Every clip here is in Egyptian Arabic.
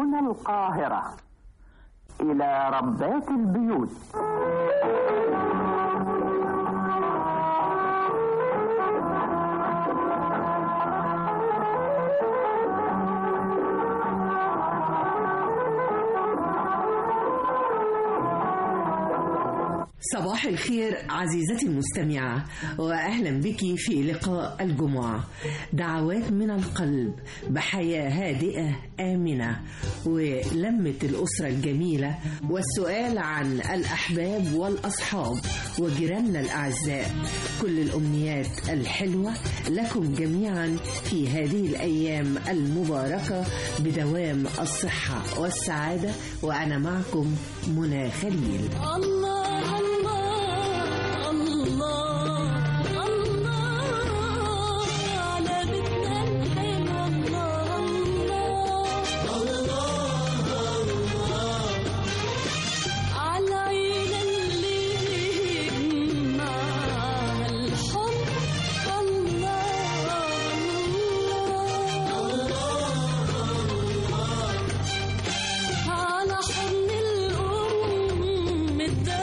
من القاهرة إلى ربات البيوت صباح الخير عزيزتي المستمعة وأهلا بك في لقاء الجمعة دعوات من القلب بحياة هادئة آمنة ولمة الأسرة الجميلة والسؤال عن الأحباب والأصحاب وجيراننا الأعزاء كل الأمنيات الحلوة لكم جميعا في هذه الأيام المباركة بدوام الصحة والسعادة وأنا معكم منى خليل الله الله الله الله على بيتنا الحلو الله الله على عين اللي مع الحب الله على حضن الأم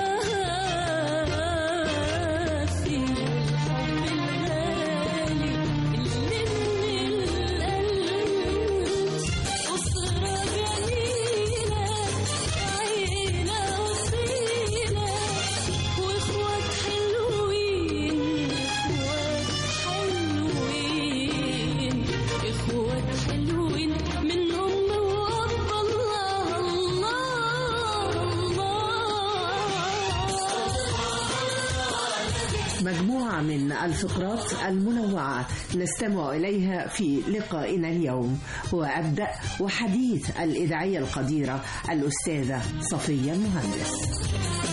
الدافي الحب الغالي اللي من القلب أسرة جميلة عيلة أصيلة وإخوات حلوين إخوات حلوين إخوات حلوين من أم وأب الله الله مجموعة من الفقرات المنوعة نستمع إليها في لقائنا اليوم وأبدأ وحديث الإذاعية القديرة الأستاذة صفية مهندس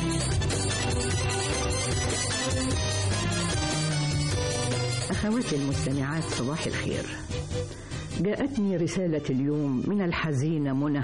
أخواتي المستمعات صباح الخير جاءتني رسالة اليوم من الحزينة منى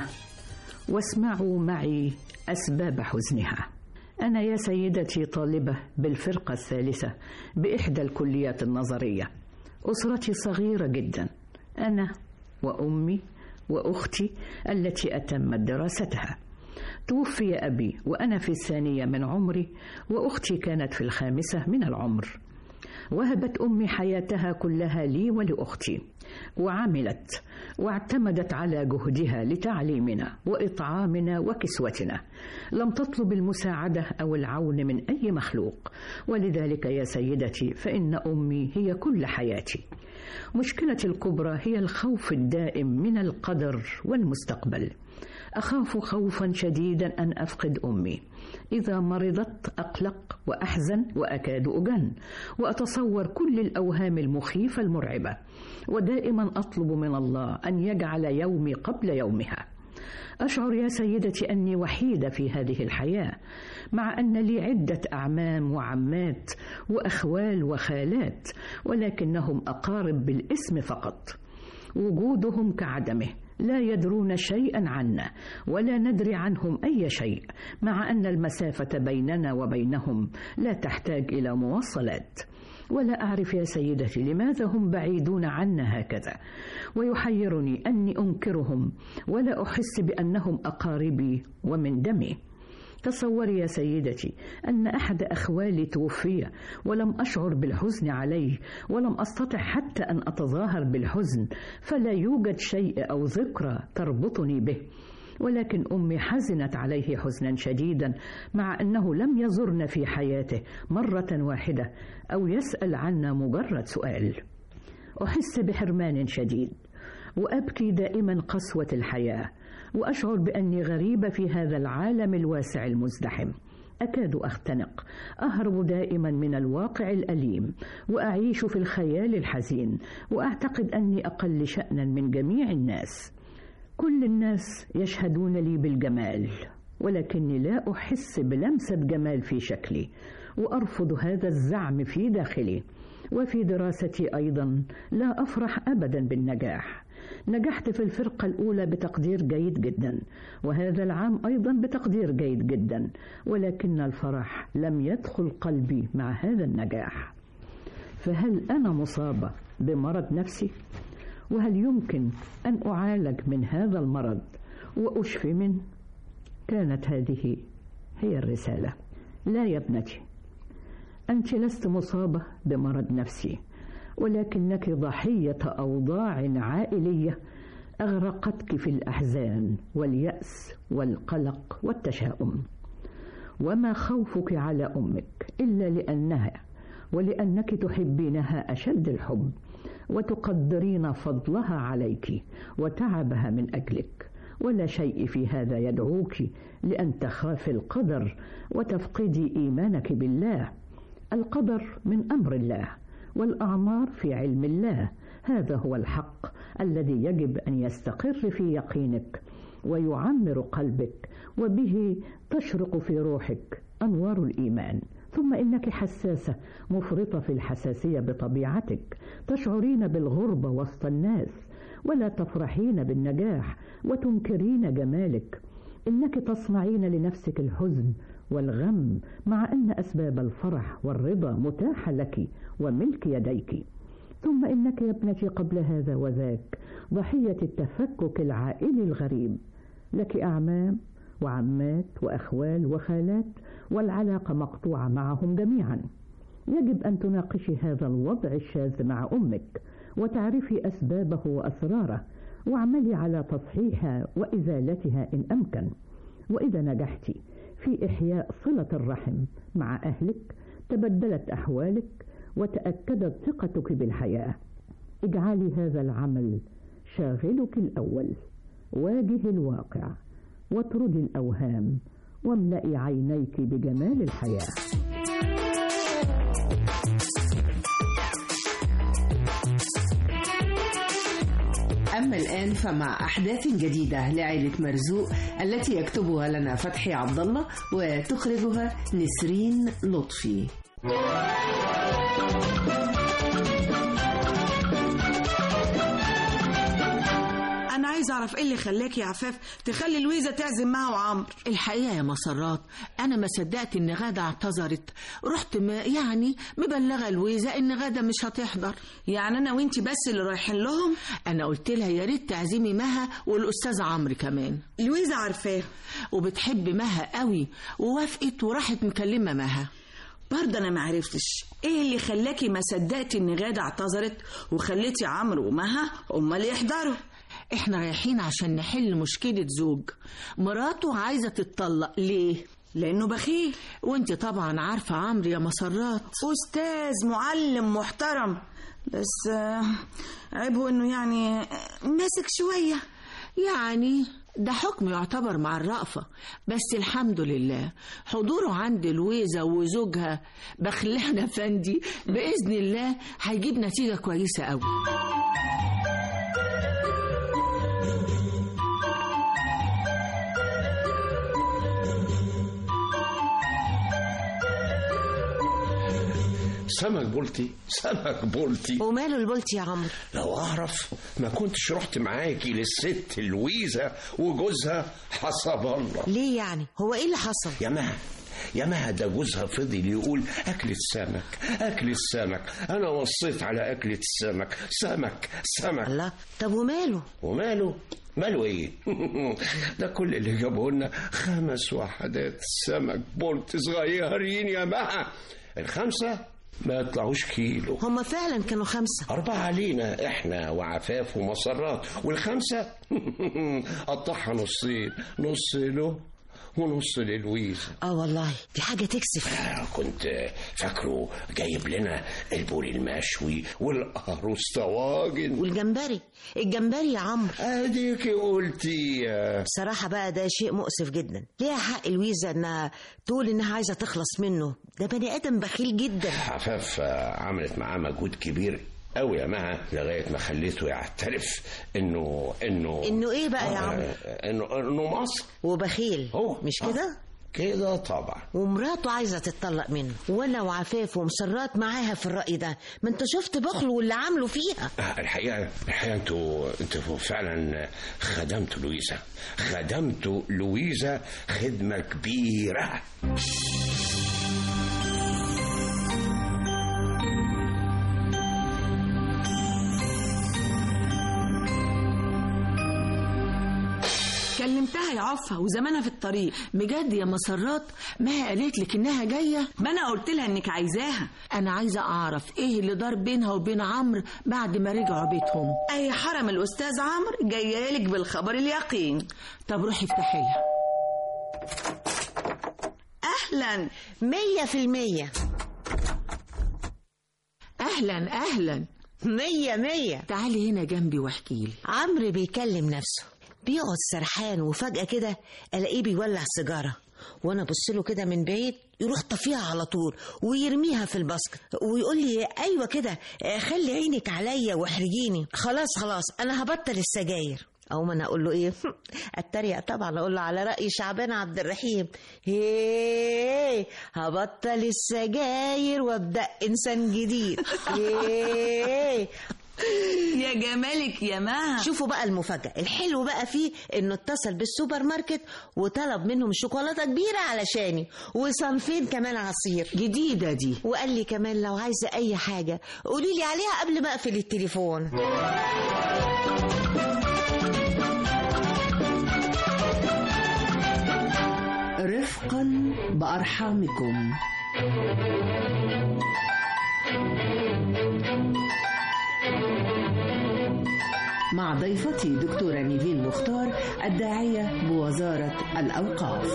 واسمعوا معي أسباب حزنها أنا يا سيدتي طالبة بالفرقة الثالثة بإحدى الكليات النظرية أسرتي صغيرة جدا أنا وأمي وأختي التي أتمت دراستها توفي أبي وأنا في الثانية من عمري وأختي كانت في الخامسة من العمر وهبت امي حياتها كلها لي ولاختي وعملت واعتمدت على جهدها لتعليمنا واطعامنا وكسوتنا لم تطلب المساعده او العون من اي مخلوق ولذلك يا سيدتي فان امي هي كل حياتي مشكلتي الكبرى هي الخوف الدائم من القدر والمستقبل اخاف خوفا شديدا ان افقد امي اذا مرضت اقلق واحزن واكاد اجن واتصور كل الاوهام المخيفه المرعبه ودائما اطلب من الله ان يجعل يومي قبل يومها أشعر يا سيدتي أني وحيدة في هذه الحياة مع أن لي عدة أعمام وعمات وأخوال وخالات ولكنهم أقارب بالاسم فقط وجودهم كعدمه لا يدرون شيئا عنا ولا ندري عنهم اي شيء مع ان المسافه بيننا وبينهم لا تحتاج الى مواصلات ولا اعرف يا سيدتي لماذا هم بعيدون عنا هكذا ويحيرني اني انكرهم ولا احس بانهم اقاربي ومن دمي تصوري يا سيدتي أن أحد أخوالي توفي ولم أشعر بالحزن عليه ولم أستطع حتى أن أتظاهر بالحزن فلا يوجد شيء أو ذكرى تربطني به ولكن أمي حزنت عليه حزنا شديدا مع أنه لم يزرنا في حياته مرة واحدة أو يسأل عنا مجرد سؤال أحس بحرمان شديد وأبكي دائما قسوة الحياة واشعر باني غريبه في هذا العالم الواسع المزدحم اكاد اختنق اهرب دائما من الواقع الاليم واعيش في الخيال الحزين واعتقد اني اقل شانا من جميع الناس كل الناس يشهدون لي بالجمال ولكني لا احس بلمسه جمال في شكلي وارفض هذا الزعم في داخلي وفي دراستي ايضا لا افرح ابدا بالنجاح نجحت في الفرقة الأولى بتقدير جيد جدا وهذا العام أيضا بتقدير جيد جدا ولكن الفرح لم يدخل قلبي مع هذا النجاح فهل أنا مصابة بمرض نفسي؟ وهل يمكن أن أعالج من هذا المرض وأشفي منه كانت هذه هي الرسالة لا يا ابنتي أنت لست مصابة بمرض نفسي ولكنك ضحية أوضاع عائلية أغرقتك في الأحزان واليأس والقلق والتشاؤم وما خوفك على أمك إلا لأنها ولأنك تحبينها أشد الحب وتقدرين فضلها عليك وتعبها من أجلك ولا شيء في هذا يدعوك لأن تخافي القدر وتفقدي إيمانك بالله القدر من أمر الله والأعمار في علم الله هذا هو الحق الذي يجب أن يستقر في يقينك ويعمر قلبك وبه تشرق في روحك أنوار الإيمان ثم إنك حساسة مفرطة في الحساسية بطبيعتك تشعرين بالغربة وسط الناس ولا تفرحين بالنجاح وتنكرين جمالك إنك تصنعين لنفسك الحزن والغم مع أن أسباب الفرح والرضا متاحة لك وملك يديك ثم إنك يا ابنتي قبل هذا وذاك ضحية التفكك العائلي الغريب لك أعمام وعمات وأخوال وخالات والعلاقة مقطوعة معهم جميعا يجب أن تناقشي هذا الوضع الشاذ مع أمك وتعرفي أسبابه وأسراره واعملي على تصحيحها وإزالتها إن أمكن وإذا نجحت في إحياء صلة الرحم مع أهلك تبدلت أحوالك وتأكدت ثقتك بالحياة اجعلي هذا العمل شاغلك الأول واجه الواقع واطردي الأوهام واملئي عينيك بجمال الحياه أما الآن فمع أحداث جديدة لعائلة مرزوق التي يكتبها لنا فتحي عبد الله وتخرجها نسرين لطفي انا عايزه اعرف ايه اللي خلاك يا عفاف تخلي لويزا تعزم معها وعمرو الحقيقة يا مسرات أنا ما صدقت إن غادة اعتذرت رحت ما يعني مبلغة لويزا إن غادة مش هتحضر يعني انا وانتي بس اللي رايحين لهم أنا قلت لها يا ريت تعزمي مها والأستاذ عمرو كمان لويزا عارفاه وبتحب مها قوي ووافقت وراحت مكلمة مها برضه انا ما عرفتش ايه اللي خلاكي ما صدقتي ان غاده اعتذرت وخليتي عمرو ومها هما اللي يحضروا إحنا رايحين عشان نحل مشكلة زوج مراته عايزة تتطلق ليه؟ لانه بخيل وانت طبعا عارفة عمرو يا مسرات استاذ معلم محترم بس آه، عيبه انه يعني آه، ماسك شويه يعني ده حكم يعتبر مع الرأفة بس الحمد لله حضوره عند لويزا وزوجها بخلان أفندي بإذن الله هيجيب نتيجة كويسة أوي سمك بولتي سمك بولتي وماله البولت يا عمرو لو اعرف ما كنتش رحت معاكي للست لويزا وجوزها حسب الله ليه يعني هو ايه اللي حصل يا مها يا مها ده جوزها فضل يقول أكلة سمك أكلة سمك أنا وصيت على أكلة السمك سمك سمك الله طب وماله وماله ماله ايه ده كل اللي جابه لنا خمس وحدات سمك بولت صغيرين يا مها الخمسة ما يطلعوش كيلو هما فعلا كانوا خمسة أربعة علينا إحنا وعفاف ومسرات والخمسة قطعها نصين نص له ونص للويزا اه والله دي حاجة تكسف آه، كنت فاكره جايب لنا البول المشوي والقاروص طواجن والجمبري الجمبري يا عمرو اديكي قلتي يا بصراحة بقى ده شيء مؤسف جدا ليها حق لويزا انها تقول انها عايزة تخلص منه ده بني ادم بخيل جدا عفاف آه، عملت معاه مجهود كبير قوي يا مها لغايه ما خليته يعترف انه انه انه ايه بقى يا عمرو آه، انه انه مصر وبخيل هو مش آه. كده كده طبعا ومراته عايزة تتطلق منه وانا وعفاف ومسرات معاها في الرأي ده ما انت شفت بخله واللي عامله فيها آه، الحقيقه الحقيقه انتوا انتوا فعلا خدمتوا لويزا خدمتوا لويزا خدمه كبيره كان كلمتها يا عفة وزمانها في الطريق بجد يا مسرات ما هي قالت لك انها جايه ما انا قلت لها انك عايزاها انا عايزه اعرف ايه اللي دار بينها وبين عمرو بعد ما رجعوا بيتهم اي حرم الاستاذ عمرو جايه لك بالخبر اليقين طب روحي افتحي لها اهلا مية في المية اهلا اهلا مية مية تعالي هنا جنبي واحكي لي عمرو بيكلم نفسه بيقعد سرحان وفجأة كده ألاقيه بيولع سيجارة وأنا أبص له كده من بعيد يروح طفيها على طول ويرميها في الباسكت ويقول لي أيوة كده آه، خلي عينك عليا واحرجيني خلاص خلاص أنا هبطل السجاير أو ما أنا أقول له إيه أتريق طبعا أقول له على رأي شعبان عبد الرحيم هيه هبطل السجاير وأبدأ إنسان جديد هيه يا جمالك يا مها شوفوا بقى المفاجأة الحلو بقى فيه انه اتصل بالسوبر ماركت وطلب منهم شوكولاتة كبيرة علشاني وصنفين كمان عصير جديده دي وقال لي كمان لو عايزة اي حاجة قولي لي عليها قبل ما اقفل التليفون رفقا بأرحامكم مع ضيفتي دكتورة نيفين مختار الداعية بوزارة الأوقاف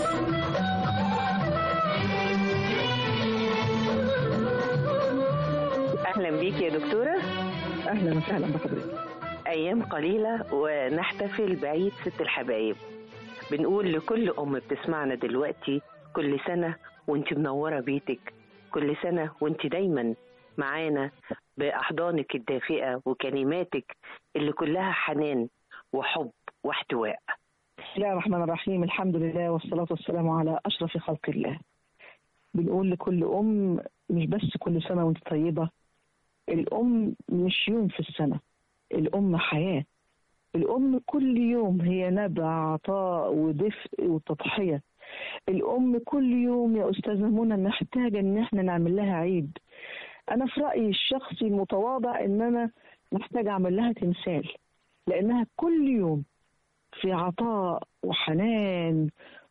أهلا بيك يا دكتورة اهلا وسهلا بحضرتك أيام قليلة ونحتفل بعيد ست الحبايب بنقول لكل أم بتسمعنا دلوقتي كل سنة وانت منورة بيتك كل سنة وانت دايما معانا بأحضانك الدافئة وكلماتك اللي كلها حنان وحب واحتواء بسم الله الرحمن الرحيم الحمد لله والصلاة والسلام على أشرف خلق الله بنقول لكل أم مش بس كل سنة وانت طيبة الأم مش يوم في السنة الأم حياة الأم كل يوم هي نبع عطاء ودفء وتضحية الأم كل يوم يا أستاذة منى محتاجة إن احنا نعمل لها عيد أنا في رأيي الشخصي المتواضع إن أنا محتاجة أعمل لها تمثال لأنها كل يوم في عطاء وحنان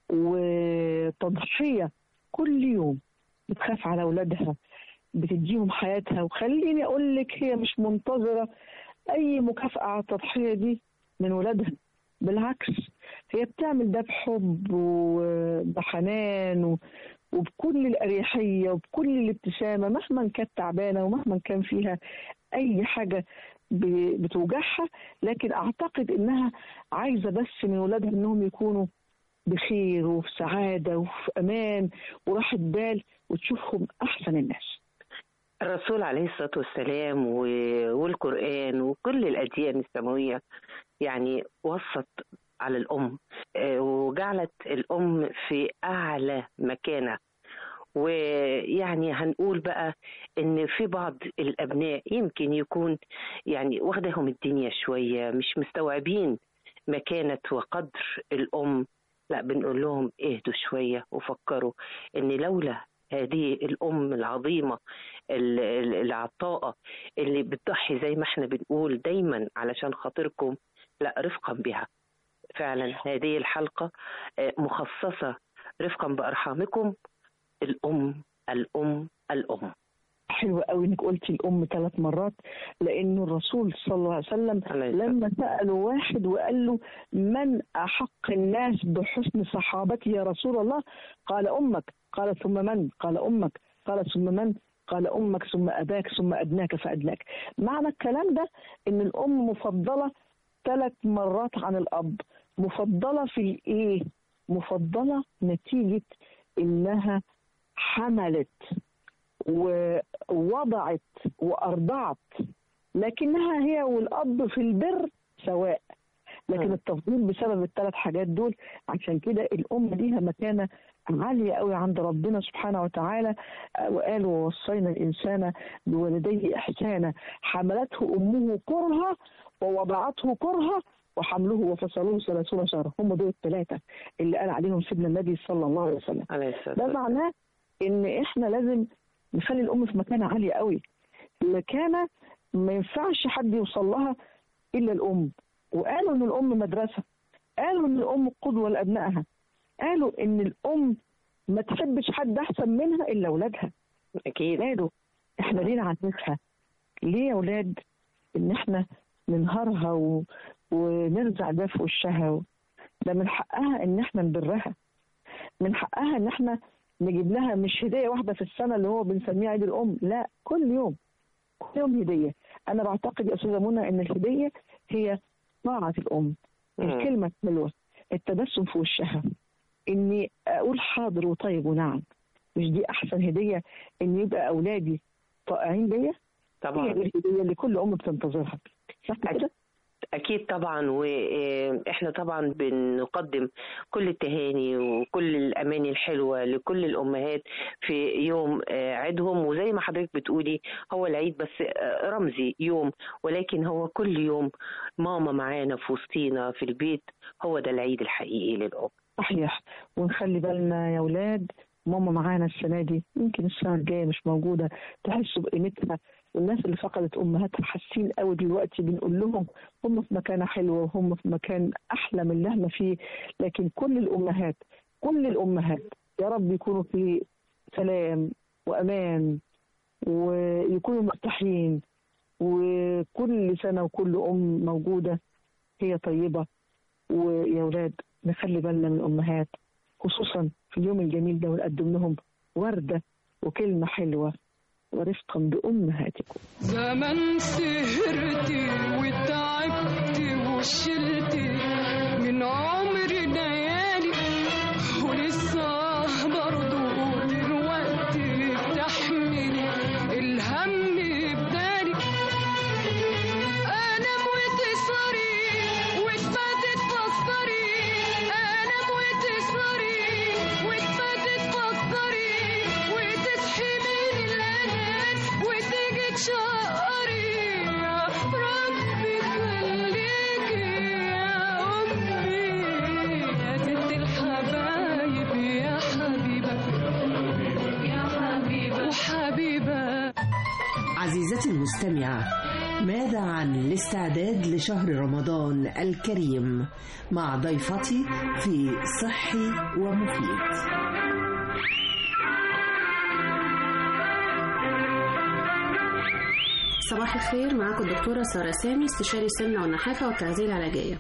وتضحية كل يوم بتخاف على أولادها بتديهم حياتها وخليني أقول لك هي مش منتظرة أي مكافأة على التضحية دي من ولادها بالعكس هي بتعمل ده بحب وبحنان و- وبكل الأريحية وبكل الابتسامة مهما كانت تعبانة ومهما كان فيها أي حاجة ب- بتوجعها لكن أعتقد إنها عايزة بس من ولادها إنهم يكونوا بخير وفي سعادة وفي أمان وراحة بال وتشوفهم أحسن الناس الرسول عليه الصلاة والسلام و- والقرآن وكل الأديان السماوية يعني وصت على الأم آه، وجعلت الأم في أعلى مكانة ويعني هنقول بقى ان في بعض الابناء يمكن يكون يعني واخدهم الدنيا شويه مش مستوعبين مكانه وقدر الام لا بنقول لهم اهدوا شويه وفكروا ان لولا هذه الام العظيمه ال- ال- العطاءه اللي بتضحي زي ما احنا بنقول دايما علشان خاطركم لا رفقا بها فعلا هذه الحلقه آه، مخصصه رفقا بارحامكم الام الام الام حلو قوي انك قلتي الام ثلاث مرات لانه الرسول صلى الله عليه وسلم لما سالوا واحد وقال له من احق الناس بحسن صحابتي يا رسول الله قال امك قال ثم من قال امك قال ثم من قال امك ثم اباك ثم ادناك فادناك معنى الكلام ده ان الام مفضله ثلاث مرات عن الاب مفضله في الايه مفضله نتيجه انها حملت ووضعت وارضعت لكنها هي والاب في البر سواء لكن التفضيل بسبب الثلاث حاجات دول عشان كده الام ليها مكانه عاليه قوي عند ربنا سبحانه وتعالى آه، وقال ووصينا الانسان بوالديه احسانا حملته امه كرها ووضعته كرها وحمله وفصله ثلاثون شهرا هم دول الثلاثه اللي قال عليهم سيدنا النبي صلى الله عليه وسلم ده معناه ان احنا لازم نخلي الام في مكانه عاليه قوي مكانه ما ينفعش حد يوصل لها الا الام وقالوا ان الام مدرسه قالوا ان الام قدوه لابنائها قالوا ان الام ما تحبش حد احسن منها الا اولادها اكيد قالوا احنا ليه نعنفها ليه يا اولاد ان احنا ننهارها و... ونرزع ده في وشها ده من حقها ان احنا نبرها من حقها ان احنا نجيب لها مش هديه واحده في السنه اللي هو بنسميها عيد الام لا كل يوم كل يوم هديه انا بعتقد يا استاذه منى ان الهديه هي طاعه الام الكلمه الحلوه التبسم في وشها اني اقول حاضر وطيب ونعم مش دي احسن هديه ان يبقى اولادي طائعين بيا طبعا. هي دي الهديه اللي كل ام بتنتظرها صح كده أكيد طبعا وإحنا طبعا بنقدم كل التهاني وكل الأماني الحلوة لكل الأمهات في يوم آه، عيدهم وزي ما حضرتك بتقولي هو العيد بس آه، رمزي يوم ولكن هو كل يوم ماما معانا في وسطينا في البيت هو ده العيد الحقيقي للأم صحيح ونخلي بالنا يا اولاد ماما معانا السنه دي يمكن السنه الجايه مش موجوده تحسوا بقيمتها والناس اللي فقدت امهاتها حاسين قوي دلوقتي بنقول لهم هم في مكانه حلوه وهم في مكان احلى من اللي احنا فيه لكن كل الامهات كل الامهات يا رب يكونوا في سلام وامان ويكونوا مرتاحين وكل سنه وكل ام موجوده هي طيبه ويا اولاد نخلي بالنا من الامهات خصوصا في اليوم الجميل ده ونقدم لهم ورده وكلمه حلوه ورفقا بامهاتكم زمان سهرتي وتعبتي وشلتي من عمر ليالي ولسه برضه دلوقتي بتحملي الهم بدالي انام وتسهري وتفاتي تفكري انام وتسهري وتفاتي تفكري وتصحي من الانام وتيجي تشقري يا ربي خليكي يا امي يا ست الحبايب يا حبيبه يا حبيبه وحبيبه عزيزتي المستمعة ماذا عن الاستعداد لشهر رمضان الكريم مع ضيفتي في صحي ومفيد صباح الخير معاكم الدكتورة سارة سامي استشاري السمنة والنحافة والتغذية العلاجية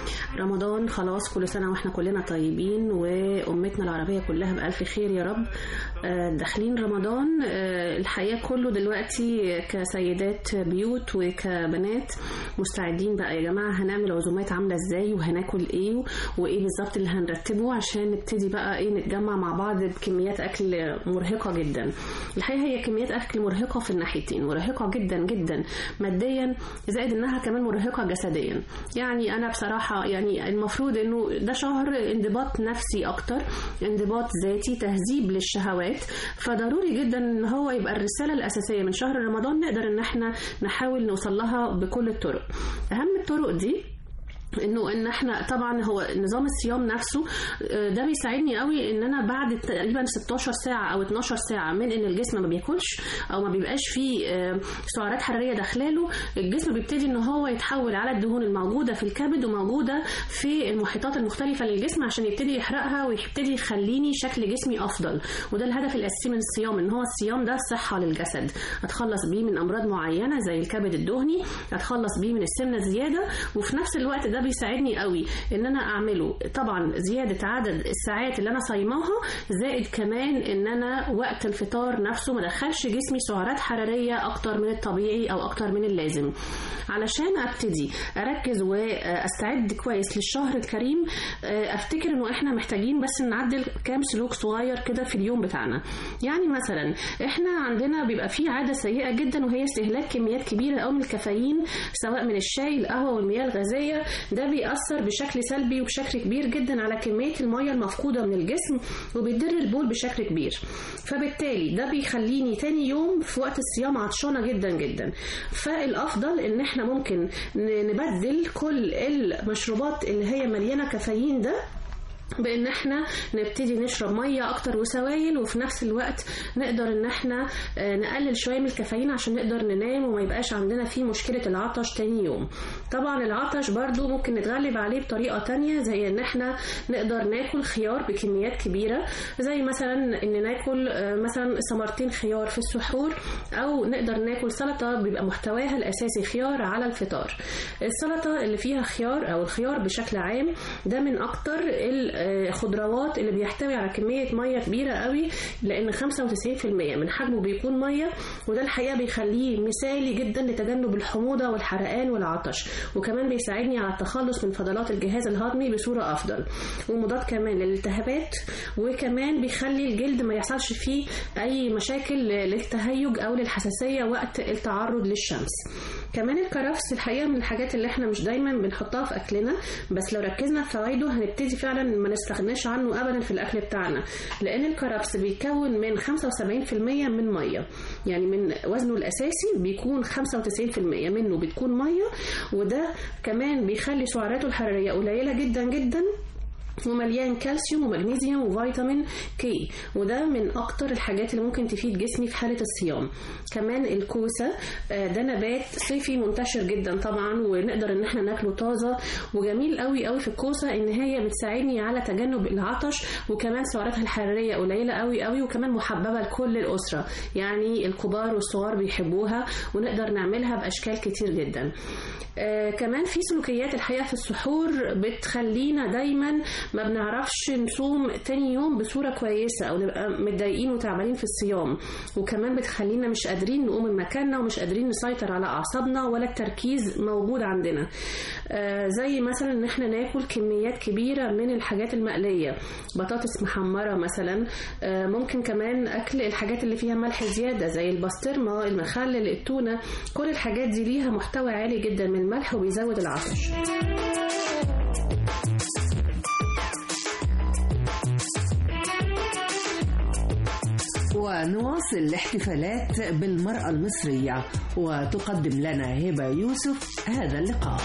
رمضان خلاص كل سنة واحنا كلنا طيبين وأمتنا العربية كلها بألف خير يا رب آه، داخلين رمضان آه، الحقيقة كله دلوقتي كسيدات بيوت وكبنات مستعدين بقى يا جماعة هنعمل عزومات عاملة ازاي وهناكل ايه وايه بالظبط اللي هنرتبه عشان نبتدي بقى ايه نتجمع مع بعض بكميات اكل مرهقة جدا الحقيقة هي كميات اكل مرهقة في الناحيتين مرهقة جدا جدا ماديا زائد انها كمان مرهقة جسديا يعني انا بصراحة يعني المفروض انه ده شهر انضباط نفسي اكتر انضباط ذاتي تهذيب للشهوات فضروري جدا ان هو يبقى الرسالة الاساسية من شهر رمضان نقدر ان احنا نحاول نوصل لها بكل الطرق اهم الطرق دي انه ان احنا طبعا هو نظام الصيام نفسه آه، ده بيساعدني قوي ان انا بعد تقريبا 16 ساعه او 12 ساعه من ان الجسم ما بياكلش او ما بيبقاش فيه آه، سعرات حراريه داخلاله الجسم بيبتدي ان هو يتحول على الدهون الموجوده في الكبد وموجوده في المحيطات المختلفه للجسم عشان يبتدي يحرقها ويبتدي يخليني شكل جسمي افضل وده الهدف الاساسي من الصيام ان هو الصيام ده صحه للجسد اتخلص بيه من امراض معينه زي الكبد الدهني اتخلص بيه من السمنه الزياده وفي نفس الوقت ده بيساعدني قوي ان انا اعمله طبعا زياده عدد الساعات اللي انا صايماها زائد كمان ان انا وقت الفطار نفسه ما دخلش جسمي سعرات حراريه اكتر من الطبيعي او اكتر من اللازم علشان ابتدي اركز واستعد كويس للشهر الكريم آه، افتكر انه احنا محتاجين بس نعدل كام سلوك صغير كده في اليوم بتاعنا يعني مثلا احنا عندنا بيبقى في عاده سيئه جدا وهي استهلاك كميات كبيره قوي من الكافيين سواء من الشاي القهوه والمياه الغازيه ده بيأثر بشكل سلبي وبشكل كبير جدا على كميه الميه المفقوده من الجسم وبيضر البول بشكل كبير فبالتالي ده بيخليني تاني يوم في وقت الصيام عطشانه جدا جدا فالافضل ان احنا ممكن ن- نبدل كل المشروبات اللي هي مليانه كافيين ده بان احنا نبتدي نشرب ميه اكتر وسوائل وفي نفس الوقت نقدر ان احنا آه، نقلل شويه من الكافيين عشان نقدر ننام وما يبقاش عندنا فيه مشكله العطش تاني يوم طبعا العطش برضو ممكن نتغلب عليه بطريقه تانية زي ان احنا نقدر ناكل خيار بكميات كبيره زي مثلا ان ناكل آه، مثلا ثمرتين خيار في السحور او نقدر ناكل سلطه بيبقى محتواها الاساسي خيار على الفطار السلطه اللي فيها خيار او الخيار بشكل عام ده من اكتر الخضروات اللي بيحتوي على كميه ميه كبيره قوي لان 95% من حجمه بيكون ميه وده الحقيقه بيخليه مثالي جدا لتجنب الحموضه والحرقان والعطش وكمان بيساعدني على التخلص من فضلات الجهاز الهضمي بصوره افضل ومضاد كمان للالتهابات وكمان بيخلي الجلد ما يحصلش فيه اي مشاكل للتهيج او للحساسيه وقت التعرض للشمس كمان الكرفس الحقيقه من الحاجات اللي احنا مش دايما بنحطها في اكلنا بس لو ركزنا في فوائده هنبتدي فعلا ما نستغناش عنه ابدا في الاكل بتاعنا لان الكرفس بيتكون من 75% من ميه يعني من وزنه الاساسي بيكون 95% منه بتكون ميه وده كمان بيخلي سعراته الحراريه قليله جدا جدا ومليان كالسيوم ومغنيسيوم وفيتامين كي وده من اكتر الحاجات اللي ممكن تفيد جسمي في حاله الصيام كمان الكوسه آه، ده نبات صيفي منتشر جدا طبعا ونقدر ان احنا ناكله طازه وجميل قوي قوي في الكوسه ان هي بتساعدني على تجنب العطش وكمان سعراتها الحراريه قليله قوي قوي وكمان محببه لكل الاسره يعني الكبار والصغار بيحبوها ونقدر نعملها باشكال كتير جدا آه كمان في سلوكيات الحقيقه في السحور بتخلينا دايما ما بنعرفش نصوم تاني يوم بصوره كويسه او نبقى متضايقين وتعبانين في الصيام وكمان بتخلينا مش قادرين نقوم من مكاننا ومش قادرين نسيطر على اعصابنا ولا التركيز موجود عندنا آه زي مثلا ان احنا ناكل كميات كبيره من الحاجات المقليه بطاطس محمره مثلا آه ممكن كمان اكل الحاجات اللي فيها ملح زياده زي البسطرمه المخلل التونه كل الحاجات دي ليها محتوى عالي جدا من الملح وبيزود العطش ونواصل الاحتفالات بالمرأة المصرية وتقدم لنا هبة يوسف هذا اللقاء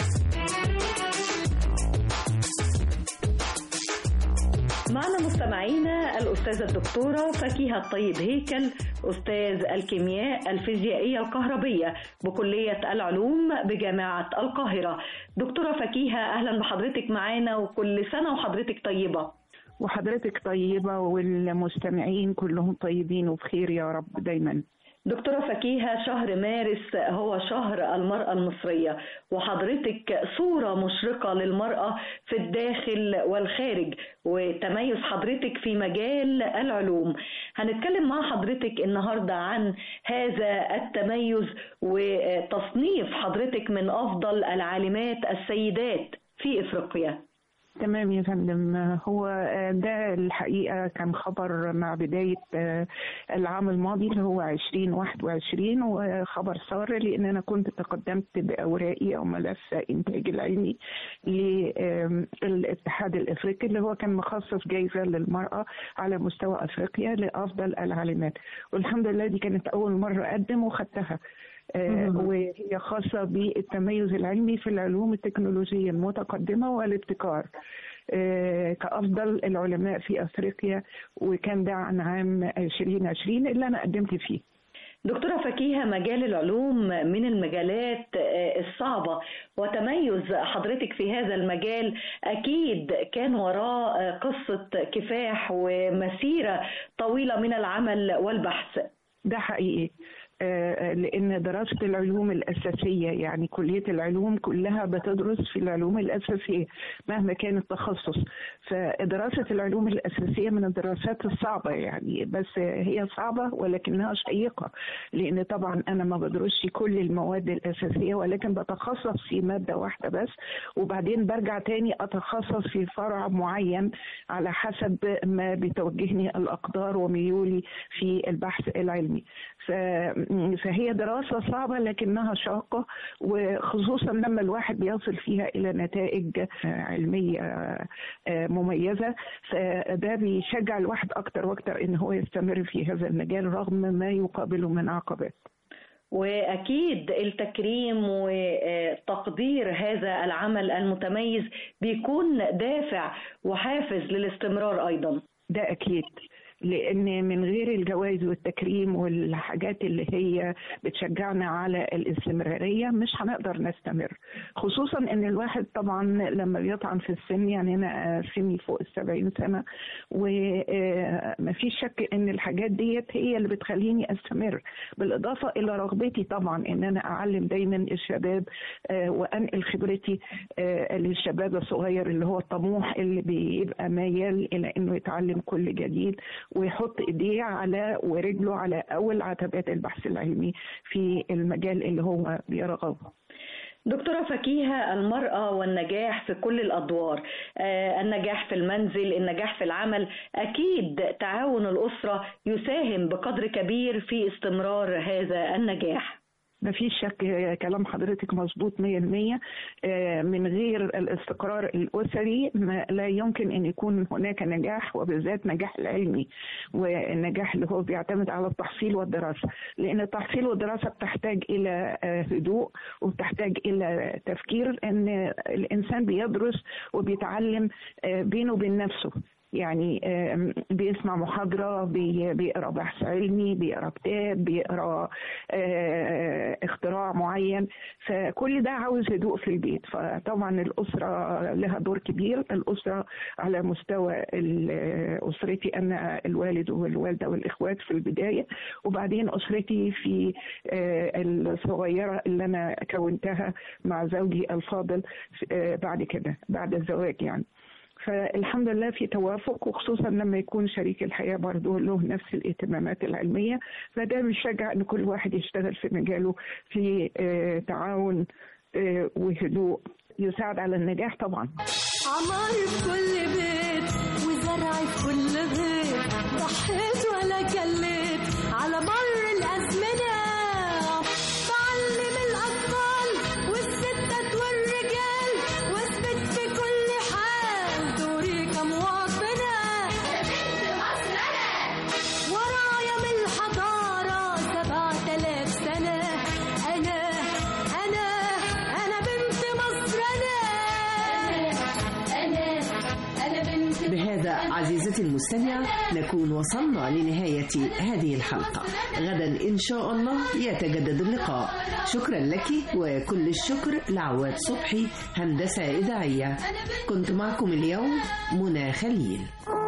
معنا مستمعينا الأستاذة الدكتورة فكيهة الطيب هيكل أستاذ الكيمياء الفيزيائية الكهربية بكلية العلوم بجامعة القاهرة دكتورة فكيهة أهلا بحضرتك معانا وكل سنة وحضرتك طيبة وحضرتك طيبة والمستمعين كلهم طيبين وبخير يا رب دايما دكتورة فكيهة شهر مارس هو شهر المرأة المصرية وحضرتك صورة مشرقة للمرأة في الداخل والخارج وتميز حضرتك في مجال العلوم هنتكلم مع حضرتك النهاردة عن هذا التميز وتصنيف حضرتك من أفضل العالمات السيدات في إفريقيا تمام يا فندم هو ده الحقيقة كان خبر مع بداية العام الماضي اللي هو 2021 وخبر سار لأن أنا كنت تقدمت بأوراقي أو ملف إنتاج العلمي للاتحاد الإفريقي اللي هو كان مخصص جايزة للمرأة على مستوى أفريقيا لأفضل العالمات والحمد لله دي كانت أول مرة أقدم وخدتها آه وهي خاصة بالتميز العلمي في العلوم التكنولوجية المتقدمة والابتكار آه كأفضل العلماء في أفريقيا وكان ده عن عام 2020 اللي أنا قدمت فيه دكتورة فكيهة مجال العلوم من المجالات الصعبة وتميز حضرتك في هذا المجال أكيد كان وراه قصة كفاح ومسيرة طويلة من العمل والبحث ده حقيقي لان دراسه العلوم الاساسيه يعني كليه العلوم كلها بتدرس في العلوم الاساسيه مهما كان التخصص فدراسه العلوم الاساسيه من الدراسات الصعبه يعني بس هي صعبه ولكنها شيقه لان طبعا انا ما بدرسش كل المواد الاساسيه ولكن بتخصص في ماده واحده بس وبعدين برجع تاني اتخصص في فرع معين على حسب ما بتوجهني الاقدار وميولي في البحث العلمي ف فهي دراسة صعبة لكنها شاقة وخصوصا لما الواحد بيصل فيها إلى نتائج علمية مميزة فده بيشجع الواحد أكتر وأكتر إن هو يستمر في هذا المجال رغم ما يقابله من عقبات. واكيد التكريم وتقدير هذا العمل المتميز بيكون دافع وحافز للاستمرار ايضا ده اكيد لان من غير الجوائز والتكريم والحاجات اللي هي بتشجعنا على الاستمراريه مش هنقدر نستمر خصوصا ان الواحد طبعا لما بيطعن في السن يعني انا سني فوق السبعين سنه ومفيش شك ان الحاجات ديت هي اللي بتخليني استمر بالاضافه الى رغبتي طبعا ان انا اعلم دايما الشباب وانقل خبرتي للشباب الصغير اللي هو الطموح اللي بيبقى ميال الى انه يتعلم كل جديد ويحط ايديه على ورجله على اول عتبات البحث العلمي في المجال اللي هو بيرغبه دكتورة فكيهة المرأة والنجاح في كل الأدوار آه النجاح في المنزل النجاح في العمل أكيد تعاون الأسرة يساهم بقدر كبير في استمرار هذا النجاح ما فيش شك كلام حضرتك مظبوط 100% من غير الاستقرار الأسري ما لا يمكن أن يكون هناك نجاح وبالذات نجاح العلمي والنجاح اللي هو بيعتمد على التحصيل والدراسة لأن التحصيل والدراسة بتحتاج إلى هدوء وبتحتاج إلى تفكير أن الإنسان بيدرس وبيتعلم بينه وبين نفسه يعني بيسمع محاضرة بيقرا بحث علمي بيقرا كتاب بيقرا اختراع معين فكل ده عاوز هدوء في البيت فطبعا الأسرة لها دور كبير الأسرة على مستوى أسرتي أنا الوالد والوالدة والإخوات في البداية وبعدين أسرتي في الصغيرة اللي أنا كونتها مع زوجي الفاضل بعد كده بعد الزواج يعني فالحمد لله في توافق وخصوصا لما يكون شريك الحياه برضه له نفس الاهتمامات العلميه فده بيشجع ان كل واحد يشتغل في مجاله في تعاون وهدوء يساعد على النجاح طبعا عمار في كل بيت وزرع في كل غيط ضحيت ولا كليت على مر الازمنه بعلم الاطفال والستات والرجال واثبت في كل حال دوري كمواطنه ورايا من الحضاره سبعة آلاف سنه انا انا انا بنت مصر انا انا انا بنت بهذا عزيزتي المستمعة نكون وصلنا لنهاية هذه الحلقة غدا إن شاء الله يتجدد اللقاء شكرا لك وكل الشكر لعواد صبحي هندسة إذاعية كنت معكم اليوم منى خليل